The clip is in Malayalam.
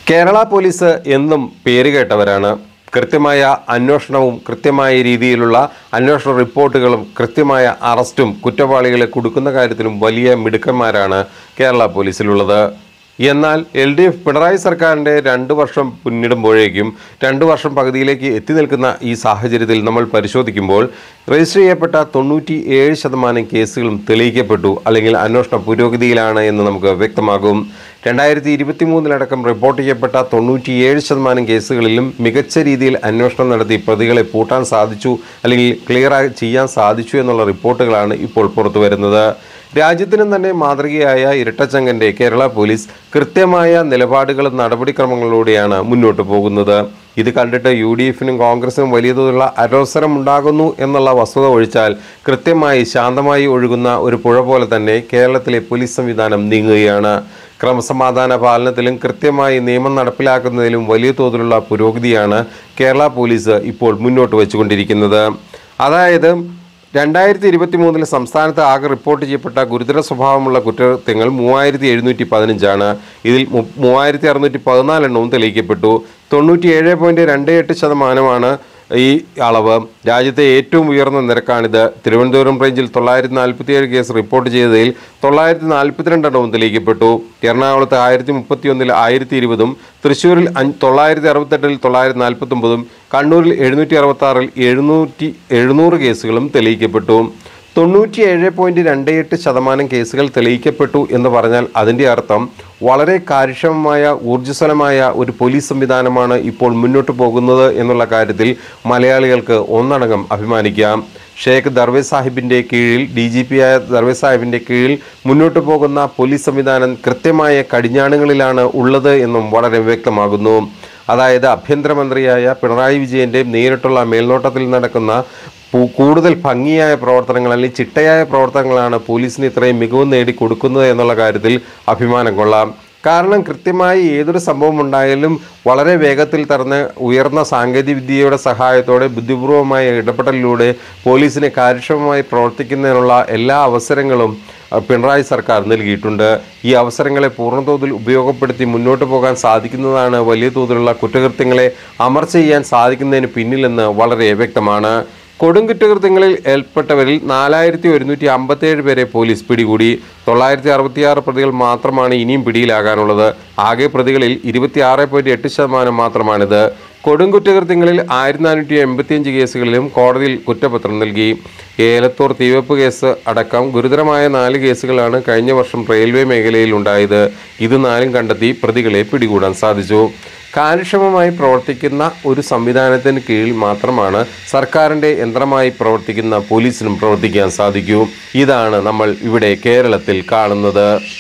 കേരള പോലീസ് എന്നും പേരുകേട്ടവരാണ് കൃത്യമായ അന്വേഷണവും കൃത്യമായ രീതിയിലുള്ള അന്വേഷണ റിപ്പോർട്ടുകളും കൃത്യമായ അറസ്റ്റും കുറ്റവാളികളെ കൊടുക്കുന്ന കാര്യത്തിലും വലിയ മിടുക്കന്മാരാണ് കേരള പോലീസിലുള്ളത് എന്നാൽ എൽ ഡി എഫ് പിണറായി സർക്കാരിൻ്റെ രണ്ട് വർഷം പിന്നിടുമ്പോഴേക്കും രണ്ട് വർഷം പകുതിയിലേക്ക് എത്തി നിൽക്കുന്ന ഈ സാഹചര്യത്തിൽ നമ്മൾ പരിശോധിക്കുമ്പോൾ രജിസ്റ്റർ ചെയ്യപ്പെട്ട തൊണ്ണൂറ്റി ഏഴ് ശതമാനം കേസുകളും തെളിയിക്കപ്പെട്ടു അല്ലെങ്കിൽ അന്വേഷണ പുരോഗതിയിലാണ് എന്ന് നമുക്ക് വ്യക്തമാകും രണ്ടായിരത്തി ഇരുപത്തി മൂന്നിലടക്കം റിപ്പോർട്ട് ചെയ്യപ്പെട്ട തൊണ്ണൂറ്റിയേഴ് ശതമാനം കേസുകളിലും മികച്ച രീതിയിൽ അന്വേഷണം നടത്തി പ്രതികളെ പൂട്ടാൻ സാധിച്ചു അല്ലെങ്കിൽ ക്ലിയർ ചെയ്യാൻ സാധിച്ചു എന്നുള്ള റിപ്പോർട്ടുകളാണ് ഇപ്പോൾ പുറത്തു വരുന്നത് രാജ്യത്തിനും തന്നെ മാതൃകയായ ഇരട്ടച്ചങ്കന്റെ കേരള പോലീസ് കൃത്യമായ നിലപാടുകളും നടപടിക്രമങ്ങളിലൂടെയാണ് മുന്നോട്ട് പോകുന്നത് ഇത് കണ്ടിട്ട് യു ഡി എഫിനും കോൺഗ്രസിനും വലിയ തോതിലുള്ള അരോസരം ഉണ്ടാകുന്നു എന്നുള്ള വസ്തുത ഒഴിച്ചാൽ കൃത്യമായി ശാന്തമായി ഒഴുകുന്ന ഒരു പുഴ പോലെ തന്നെ കേരളത്തിലെ പോലീസ് സംവിധാനം നീങ്ങുകയാണ് ക്രമസമാധാന പാലനത്തിലും കൃത്യമായി നിയമം നടപ്പിലാക്കുന്നതിലും വലിയ തോതിലുള്ള പുരോഗതിയാണ് കേരള പോലീസ് ഇപ്പോൾ മുന്നോട്ട് വെച്ചുകൊണ്ടിരിക്കുന്നത് അതായത് രണ്ടായിരത്തി ഇരുപത്തി മൂന്നിൽ സംസ്ഥാനത്ത് ആകെ റിപ്പോർട്ട് ചെയ്യപ്പെട്ട ഗുരുതര സ്വഭാവമുള്ള കുറ്റകൃത്യങ്ങൾ മൂവായിരത്തി എഴുന്നൂറ്റി പതിനഞ്ചാണ് ഇതിൽ മു- മൂവായിരത്തി അറുന്നൂറ്റി പതിനാലെണ്ണവും തെളിയിക്കപ്പെട്ടു തൊണ്ണൂറ്റി ഏഴ് പോയിന്റ് രണ്ട് എട്ട് ശതമാനമാണ് ഈ അളവ് രാജ്യത്തെ ഏറ്റവും ഉയർന്ന നിരക്കാണിത് തിരുവനന്തപുരം റേഞ്ചിൽ തൊള്ളായിരത്തി നാൽപ്പത്തിയേഴ് കേസ് റിപ്പോർട്ട് ചെയ്തതിൽ തൊള്ളായിരത്തി നാൽപ്പത്തിരണ്ടെണ്ണവും തെളിയിക്കപ്പെട്ടു എറണാകുളത്ത് ആയിരത്തി മുപ്പത്തിയൊന്നിൽ ആയിരത്തി ഇരുപതും തൃശ്ശൂരിൽ അഞ്ച് തൊള്ളായിരത്തി അറുപത്തെട്ടിൽ തൊള്ളായിരത്തി നാൽപ്പത്തൊമ്പതും കണ്ണൂരിൽ എഴുന്നൂറ്റി അറുപത്തി ആറിൽ എഴുന്നൂറ്റി എഴുന്നൂറ് കേസുകളും തെളിയിക്കപ്പെട്ടു തൊണ്ണൂറ്റി ഏഴ് പോയിന്റ് രണ്ട് എട്ട് ശതമാനം കേസുകൾ തെളിയിക്കപ്പെട്ടു എന്ന് പറഞ്ഞാൽ അതിൻ്റെ അർത്ഥം വളരെ കാര്യക്ഷമമായ ഊർജ്ജസ്വലമായ ഒരു പോലീസ് സംവിധാനമാണ് ഇപ്പോൾ മുന്നോട്ട് പോകുന്നത് എന്നുള്ള കാര്യത്തിൽ മലയാളികൾക്ക് ഒന്നടങ്കം അഭിമാനിക്കാം ഷേഖ് ദർവേ സാഹിബിൻ്റെ കീഴിൽ ഡി ജി പി ആയ ദർവേ സാഹിബിൻ്റെ കീഴിൽ മുന്നോട്ട് പോകുന്ന പോലീസ് സംവിധാനം കൃത്യമായ കടിഞ്ഞാണുകളിലാണ് ഉള്ളത് എന്നും വളരെ വ്യക്തമാകുന്നു അതായത് ആഭ്യന്തരമന്ത്രിയായ പിണറായി വിജയന്റെ നേരിട്ടുള്ള മേൽനോട്ടത്തിൽ നടക്കുന്ന പു- കൂടുതൽ ഭംഗിയായ പ്രവർത്തനങ്ങൾ അല്ലെങ്കിൽ ചിട്ടയായ പ്രവർത്തനങ്ങളാണ് പോലീസിന് ഇത്രയും മികവ് നേടിക്കൊടുക്കുന്നത് എന്നുള്ള കാര്യത്തിൽ അഭിമാനം കൊള്ളാം കാരണം കൃത്യമായി ഏതൊരു സംഭവം ഉണ്ടായാലും വളരെ വേഗത്തിൽ തരുന്ന ഉയർന്ന സാങ്കേതിക വിദ്യയുടെ സഹായത്തോടെ ബുദ്ധിപൂർവമായ ഇടപെടലിലൂടെ പോലീസിനെ കാര്യക്ഷമമായി പ്രവർത്തിക്കുന്നതിനുള്ള എല്ലാ അവസരങ്ങളും അഹ് പിണറായി സർക്കാർ നൽകിയിട്ടുണ്ട് ഈ അവസരങ്ങളെ പൂർണ്ണതോതിൽ ഉപയോഗപ്പെടുത്തി മുന്നോട്ട് പോകാൻ സാധിക്കുന്നതാണ് വലിയ തോതിലുള്ള കുറ്റകൃത്യങ്ങളെ അമർച്ച ചെയ്യാൻ സാധിക്കുന്നതിന് പിന്നിലെന്ന് വളരെ വ്യക്തമാണ് കൊടുങ്കുറ്റകൃത്യങ്ങളിൽ ഏർപ്പെട്ടവരിൽ നാലായിരത്തി ഒരുന്നൂറ്റി അമ്പത്തേഴ് പേരെ പോലീസ് പിടികൂടി തൊള്ളായിരത്തി അറുപത്തിയാറ് പ്രതികൾ മാത്രമാണ് ഇനിയും പിടിയിലാകാനുള്ളത് ആകെ പ്രതികളിൽ ഇരുപത്തിയാറ് പോയിന്റ് എട്ട് ശതമാനം മാത്രമാണിത് കൊടുങ്കുറ്റകൃത്യങ്ങളിൽ ആയിരത്തി നാനൂറ്റി എൺപത്തിയഞ്ച് കേസുകളിലും കോടതിയിൽ കുറ്റപത്രം നൽകി ഏലത്തൂർ തീവെപ്പ് കേസ് അടക്കം ഗുരുതരമായ നാല് കേസുകളാണ് കഴിഞ്ഞ വർഷം റെയിൽവേ മേഖലയിൽ ഉണ്ടായത് ഇത് നാലും കണ്ടെത്തി പ്രതികളെ പിടികൂടാൻ സാധിച്ചു കാര്യക്ഷമമായി പ്രവർത്തിക്കുന്ന ഒരു സംവിധാനത്തിന് കീഴിൽ മാത്രമാണ് സർക്കാരിൻ്റെ യന്ത്രമായി പ്രവർത്തിക്കുന്ന പോലീസിനും പ്രവർത്തിക്കാൻ സാധിക്കൂ ഇതാണ് നമ്മൾ ഇവിടെ കേരളത്തിൽ കാണുന്നത്